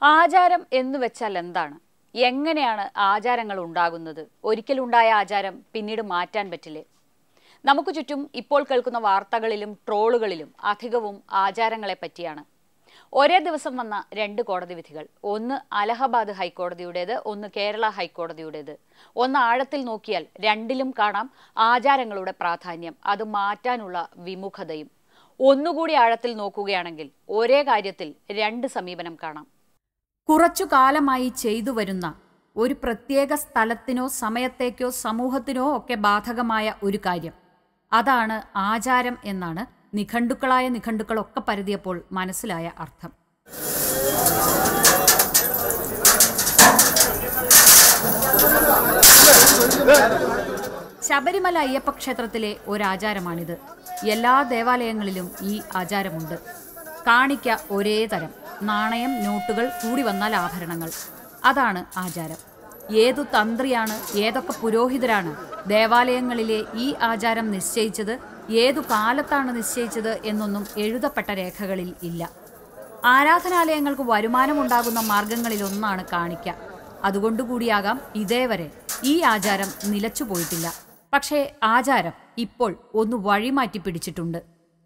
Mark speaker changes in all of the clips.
Speaker 1: ആചാരം എന്ന് വെച്ചാൽ എന്താണ് എങ്ങനെയാണ് ആചാരങ്ങൾ ഉണ്ടാകുന്നത് ഒരിക്കലുണ്ടായ ആചാരം പിന്നീട് മാറ്റാൻ പറ്റില്ലേ നമുക്ക് ചുറ്റും ഇപ്പോൾ കേൾക്കുന്ന വാർത്തകളിലും ട്രോളുകളിലും അധികവും ആചാരങ്ങളെ പറ്റിയാണ് ഒരേ ദിവസം വന്ന രണ്ട് കോടതി വിധികൾ ഒന്ന് അലഹബാദ് ഹൈക്കോടതിയുടേത് ഒന്ന് കേരള ഹൈക്കോടതിയുടേത് ഒന്ന് ആഴത്തിൽ നോക്കിയാൽ രണ്ടിലും കാണാം ആചാരങ്ങളുടെ പ്രാധാന്യം അത് മാറ്റാനുള്ള വിമുഖതയും ഒന്നുകൂടി ആഴത്തിൽ നോക്കുകയാണെങ്കിൽ ഒരേ കാര്യത്തിൽ രണ്ട് സമീപനം കാണാം
Speaker 2: കുറച്ചു കാലമായി ചെയ്തു വരുന്ന ഒരു പ്രത്യേക സ്ഥലത്തിനോ സമയത്തേക്കോ സമൂഹത്തിനോ ഒക്കെ ബാധകമായ ഒരു കാര്യം അതാണ് ആചാരം എന്നാണ് നിഘണ്ടുക്കളായ നിഘണ്ടുക്കളൊക്കെ പരതിയപ്പോൾ മനസ്സിലായ അർത്ഥം ശബരിമല അയ്യപ്പ ക്ഷേത്രത്തിലെ ഒരാചാരമാണിത് എല്ലാ ദേവാലയങ്ങളിലും ഈ ആചാരമുണ്ട് കാണിക്ക ഒരേ തരം നാണയം നോട്ടുകൾ കൂടി വന്നാൽ ആഭരണങ്ങൾ അതാണ് ആചാരം ഏതു തന്ത്രിയാണ് ഏതൊക്കെ പുരോഹിതരാണ് ദേവാലയങ്ങളിലെ ഈ ആചാരം നിശ്ചയിച്ചത് ഏതു കാലത്താണ് നിശ്ചയിച്ചത് എന്നൊന്നും എഴുതപ്പെട്ട രേഖകളിൽ ഇല്ല ആരാധനാലയങ്ങൾക്ക് വരുമാനമുണ്ടാകുന്ന മാർഗങ്ങളിലൊന്നാണ് കാണിക്ക അതുകൊണ്ടുകൂടിയാകാം ഇതേവരെ ഈ ആചാരം നിലച്ചുപോയിട്ടില്ല പക്ഷേ ആചാരം ഇപ്പോൾ ഒന്ന് വഴിമാറ്റി പിടിച്ചിട്ടുണ്ട്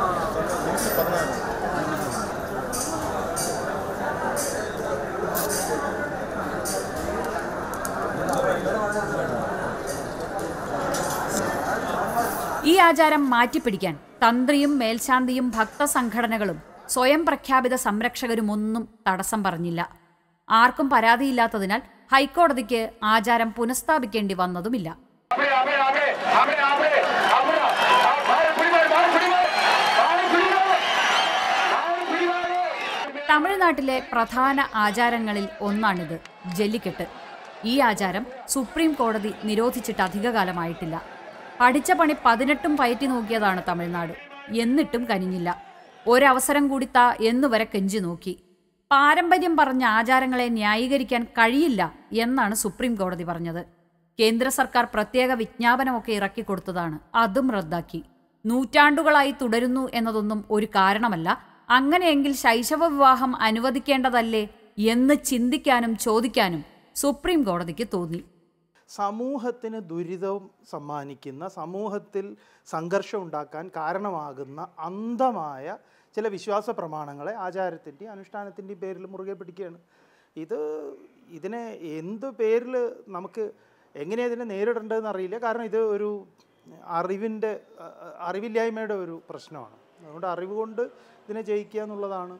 Speaker 2: ഈ ആചാരം മാറ്റിപ്പിടിക്കാൻ തന്ത്രിയും മേൽശാന്തിയും ഭക്തസംഘടനകളും സ്വയം പ്രഖ്യാപിത സംരക്ഷകരുമൊന്നും തടസ്സം പറഞ്ഞില്ല ആർക്കും പരാതിയില്ലാത്തതിനാൽ ഹൈക്കോടതിക്ക് ആചാരം പുനഃസ്ഥാപിക്കേണ്ടി വന്നതുമില്ല
Speaker 3: આપણે આપણે આપણે આપણે આપણે આપણે ભારત પરિવાર ભારત પરિવાર ભારત પરિવાર ભારત પરિવાર
Speaker 2: തമിഴ്നാട്ടിലെ പ്രധാന ആചാരങ്ങളിൽ ഒന്നാണിത് ജല്ലിക്കെട്ട് ഈ ആചാരം സുപ്രീം കോടതി നിരോധിച്ചിട്ട് അധികകാലമായിട്ടില്ല പഠിച്ച പണി പതിനെട്ടും പയറ്റി നോക്കിയതാണ് തമിഴ്നാട് എന്നിട്ടും കനിഞ്ഞില്ല ഒരവസരം കൂടി താ എന്നുവരെ കെഞ്ചി നോക്കി പാരമ്പര്യം പറഞ്ഞ ആചാരങ്ങളെ ന്യായീകരിക്കാൻ കഴിയില്ല എന്നാണ് സുപ്രീം കോടതി പറഞ്ഞത് കേന്ദ്ര സർക്കാർ പ്രത്യേക വിജ്ഞാപനമൊക്കെ ഇറക്കിക്കൊടുത്തതാണ് അതും റദ്ദാക്കി നൂറ്റാണ്ടുകളായി തുടരുന്നു എന്നതൊന്നും ഒരു കാരണമല്ല അങ്ങനെയെങ്കിൽ ശൈശവ വിവാഹം അനുവദിക്കേണ്ടതല്ലേ എന്ന് ചിന്തിക്കാനും ചോദിക്കാനും സുപ്രീം കോടതിക്ക് തോന്നി
Speaker 4: സമൂഹത്തിന് ദുരിതവും സമ്മാനിക്കുന്ന സമൂഹത്തിൽ സംഘർഷം ഉണ്ടാക്കാൻ കാരണമാകുന്ന അന്ധമായ ചില വിശ്വാസ പ്രമാണങ്ങളെ ആചാരത്തിൻ്റെയും അനുഷ്ഠാനത്തിൻ്റെയും പേരിൽ മുറുകെ പിടിക്കുകയാണ് ഇത് ഇതിനെ എന്ത് പേരിൽ നമുക്ക് എങ്ങനെ ഇതിനെ നേരിടേണ്ടതെന്ന് അറിയില്ല കാരണം ഇത് ഒരു അറിവിൻ്റെ അ- അ- അറിവില്ലായ്മയുടെ ഒരു പ്രശ്നമാണ് അതുകൊണ്ട് അറിവ് കൊണ്ട് ഇതിനെ ജയിക്കുക എന്നുള്ളതാണ്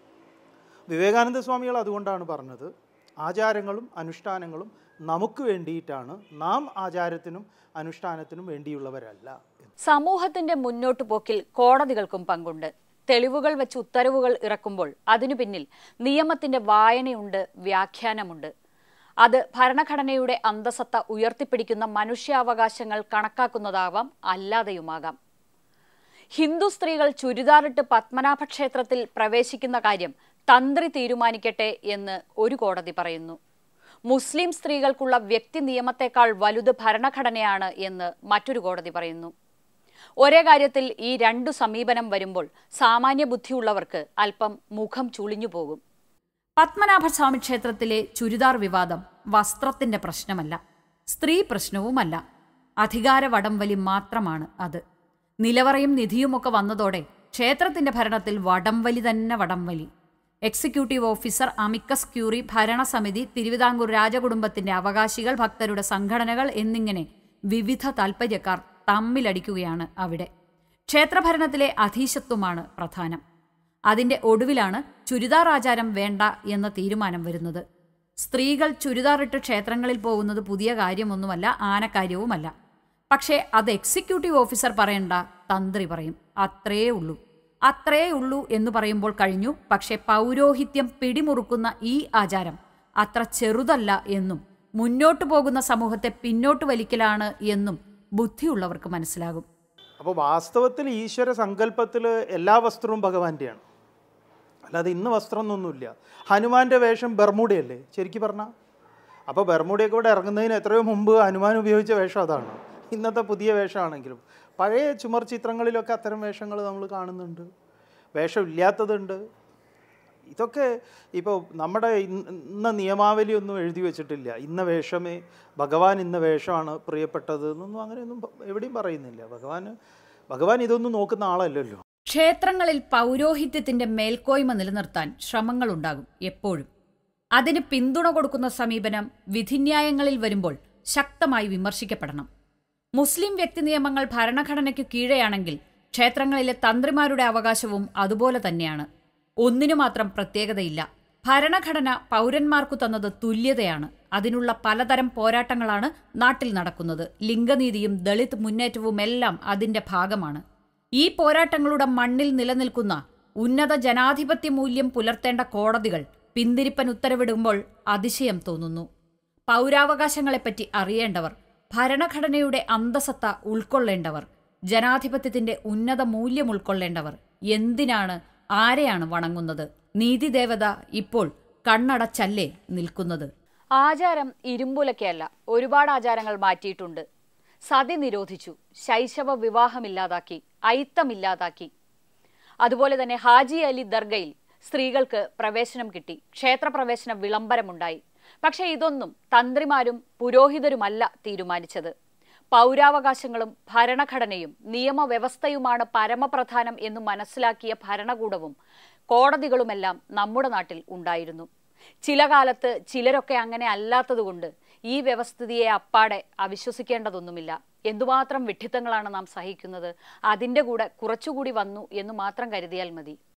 Speaker 4: വിവേകാനന്ദ സ്വാമികൾ അതുകൊണ്ടാണ് പറഞ്ഞത് ആചാരങ്ങളും അനുഷ്ഠാനങ്ങളും നമുക്ക് വേണ്ടിയിട്ടാണ് നാം ആചാരത്തിനും അനുഷ്ഠാനത്തിനും വേണ്ടിയുള്ളവരല്ല എന്ന്.
Speaker 1: സമൂഹത്തിന്റെ മുന്നോട്ടു പോക്കിൽ കോടതികൾക്കും പങ്കുണ്ട് തെളിവുകൾ വെച്ച് ഉത്തരവുകൾ ഇറക്കുമ്പോൾ അതിനു പിന്നിൽ നിയമത്തിന്റെ വായനയുണ്ട് വ്യാഖ്യാനമുണ്ട് അത് ഭരണഘടനയുടെ അന്തസത്ത ഉയർത്തിപ്പിടിക്കുന്ന മനുഷ്യാവകാശങ്ങൾ കണക്കാക്കുന്നതാവാം അല്ലാതെയുമാകാം ഹിന്ദു സ്ത്രീകൾ ചുരിദാറിട്ട് പത്മനാഭ ക്ഷേത്രത്തിൽ പ്രവേശിക്കുന്ന കാര്യം തന്ത്രി തീരുമാനിക്കട്ടെ എന്ന് ഒരു കോടതി പറയുന്നു മുസ്ലിം സ്ത്രീകൾക്കുള്ള വ്യക്തി നിയമത്തെക്കാൾ വലുത് ഭരണഘടനയാണ് എന്ന് മറ്റൊരു കോടതി പറയുന്നു ഒരേ കാര്യത്തിൽ ഈ രണ്ടു സമീപനം വരുമ്പോൾ സാമാന്യ ബുദ്ധിയുള്ളവർക്ക് അല്പം മുഖം ചുളിഞ്ഞു പോകും
Speaker 2: പത്മനാഭസ്വാമി ക്ഷേത്രത്തിലെ ചുരിദാർ വിവാദം വസ്ത്രത്തിന്റെ പ്രശ്നമല്ല സ്ത്രീ പ്രശ്നവുമല്ല അധികാര വടംവലി മാത്രമാണ് അത് നിലവറയും നിധിയുമൊക്കെ വന്നതോടെ ക്ഷേത്രത്തിന്റെ ഭരണത്തിൽ വടംവലി തന്നെ വടംവലി എക്സിക്യൂട്ടീവ് ഓഫീസർ അമിക്കസ് ക്യൂറി ഭരണസമിതി തിരുവിതാംകൂർ രാജകുടുംബത്തിന്റെ അവകാശികൾ ഭക്തരുടെ സംഘടനകൾ എന്നിങ്ങനെ വിവിധ താൽപ്പര്യക്കാർ തമ്മിലടിക്കുകയാണ് അവിടെ ക്ഷേത്രഭരണത്തിലെ അധീശത്വമാണ് പ്രധാനം അതിന്റെ ഒടുവിലാണ് ചുരിദാർ ആചാരം വേണ്ട എന്ന തീരുമാനം വരുന്നത് സ്ത്രീകൾ ചുരിദാറിട്ട് ക്ഷേത്രങ്ങളിൽ പോകുന്നത് പുതിയ കാര്യമൊന്നുമല്ല ആനക്കാര്യവുമല്ല പക്ഷേ അത് എക്സിക്യൂട്ടീവ് ഓഫീസർ പറയണ്ട തന്ത്രി പറയും അത്രേ ഉള്ളൂ അത്രേ ഉള്ളൂ എന്ന് പറയുമ്പോൾ കഴിഞ്ഞു പക്ഷേ പൗരോഹിത്യം പിടിമുറുക്കുന്ന ഈ ആചാരം അത്ര ചെറുതല്ല എന്നും മുന്നോട്ടു പോകുന്ന സമൂഹത്തെ പിന്നോട്ട് വലിക്കലാണ് എന്നും ബുദ്ധിയുള്ളവർക്ക് മനസ്സിലാകും
Speaker 4: അപ്പോൾ വാസ്തവത്തിൽ ഈശ്വര സങ്കല്പത്തിൽ എല്ലാ വസ്ത്രവും ഭഗവാന്റെയാണ് അല്ലാതെ ഇന്ന് വസ്ത്രം എന്നൊന്നുമില്ല ഹനുമാന്റെ വേഷം ബർമൂഡയല്ലേ ശരിക്കും പറഞ്ഞാൽ അപ്പോൾ ബർമൂഡയൊക്കെ ഇവിടെ ഇറങ്ങുന്നതിന് എത്രയോ മുമ്പ് ഹനുമാൻ ഉപയോഗിച്ച വേഷം അതാണ് ഇന്നത്തെ പുതിയ വേഷമാണെങ്കിലും പഴയ ചുമർ ചിത്രങ്ങളിലൊക്കെ അത്തരം വേഷങ്ങൾ നമ്മൾ കാണുന്നുണ്ട് വേഷം ഇല്ലാത്തതുണ്ട് ഇതൊക്കെ ഇപ്പോൾ നമ്മുടെ ഇന്ന് ഇന്ന നിയമാവലി ഒന്നും എഴുതി വെച്ചിട്ടില്ല ഇന്ന വേഷമേ ഭഗവാൻ ഇന്ന വേഷമാണ് പ്രിയപ്പെട്ടത് എന്നൊന്നും അങ്ങനെയൊന്നും പ- എവിടെയും പറയുന്നില്ല ഭഗവാൻ ഭഗവാൻ ഇതൊന്നും നോക്കുന്ന ആളല്ലല്ലോ
Speaker 2: ക്ഷേത്രങ്ങളിൽ പൗരോഹിത്യത്തിന്റെ മേൽക്കോയ്മ നിലനിർത്താൻ ശ്രമങ്ങളുണ്ടാകും എപ്പോഴും അതിന് പിന്തുണ കൊടുക്കുന്ന സമീപനം വിധിന്യായങ്ങളിൽ വരുമ്പോൾ ശക്തമായി വിമർശിക്കപ്പെടണം മുസ്ലിം വ്യക്തി നിയമങ്ങൾ ഭരണഘടനയ്ക്ക് കീഴെയാണെങ്കിൽ ക്ഷേത്രങ്ങളിലെ തന്ത്രിമാരുടെ അവകാശവും അതുപോലെ തന്നെയാണ് ഒന്നിനു മാത്രം പ്രത്യേകതയില്ല ഭരണഘടന പൗരന്മാർക്കു തന്നത് തുല്യതയാണ് അതിനുള്ള പലതരം പോരാട്ടങ്ങളാണ് നാട്ടിൽ നടക്കുന്നത് ലിംഗനീതിയും ദളിത് മുന്നേറ്റവും എല്ലാം അതിന്റെ ഭാഗമാണ് ഈ പോരാട്ടങ്ങളുടെ മണ്ണിൽ നിലനിൽക്കുന്ന ഉന്നത ജനാധിപത്യ മൂല്യം പുലർത്തേണ്ട കോടതികൾ പിന്തിരിപ്പൻ ഉത്തരവിടുമ്പോൾ അതിശയം തോന്നുന്നു പൗരാവകാശങ്ങളെപ്പറ്റി അറിയേണ്ടവർ ഭരണഘടനയുടെ അന്തസത്ത ഉൾക്കൊള്ളേണ്ടവർ ജനാധിപത്യത്തിന്റെ ഉന്നത മൂല്യം ഉൾക്കൊള്ളേണ്ടവർ എന്തിനാണ് ആരെയാണ് വണങ്ങുന്നത് നീതിദേവത ഇപ്പോൾ കണ്ണടച്ചല്ലേ നിൽക്കുന്നത്
Speaker 1: ആചാരം ഇരുമ്പുലക്കയല്ല ഒരുപാട് ആചാരങ്ങൾ മാറ്റിയിട്ടുണ്ട് സതി നിരോധിച്ചു ശൈശവ വിവാഹമില്ലാതാക്കി അയിത്തമില്ലാതാക്കി അതുപോലെ തന്നെ ഹാജി അലി ദർഗയിൽ സ്ത്രീകൾക്ക് പ്രവേശനം കിട്ടി ക്ഷേത്രപ്രവേശന വിളംബരമുണ്ടായി പക്ഷേ ഇതൊന്നും തന്ത്രിമാരും പുരോഹിതരുമല്ല തീരുമാനിച്ചത് പൗരാവകാശങ്ങളും ഭരണഘടനയും നിയമവ്യവസ്ഥയുമാണ് പരമപ്രധാനം എന്ന് മനസ്സിലാക്കിയ ഭരണകൂടവും കോടതികളുമെല്ലാം നമ്മുടെ നാട്ടിൽ ഉണ്ടായിരുന്നു ചില കാലത്ത് ചിലരൊക്കെ അങ്ങനെ അല്ലാത്തതുകൊണ്ട് ഈ വ്യവസ്ഥിതിയെ അപ്പാടെ അവിശ്വസിക്കേണ്ടതൊന്നുമില്ല എന്തുമാത്രം വിഡ്ഢിത്തങ്ങളാണ് നാം സഹിക്കുന്നത് അതിൻ്റെ കൂടെ കുറച്ചുകൂടി വന്നു എന്ന് മാത്രം കരുതിയാൽ മതി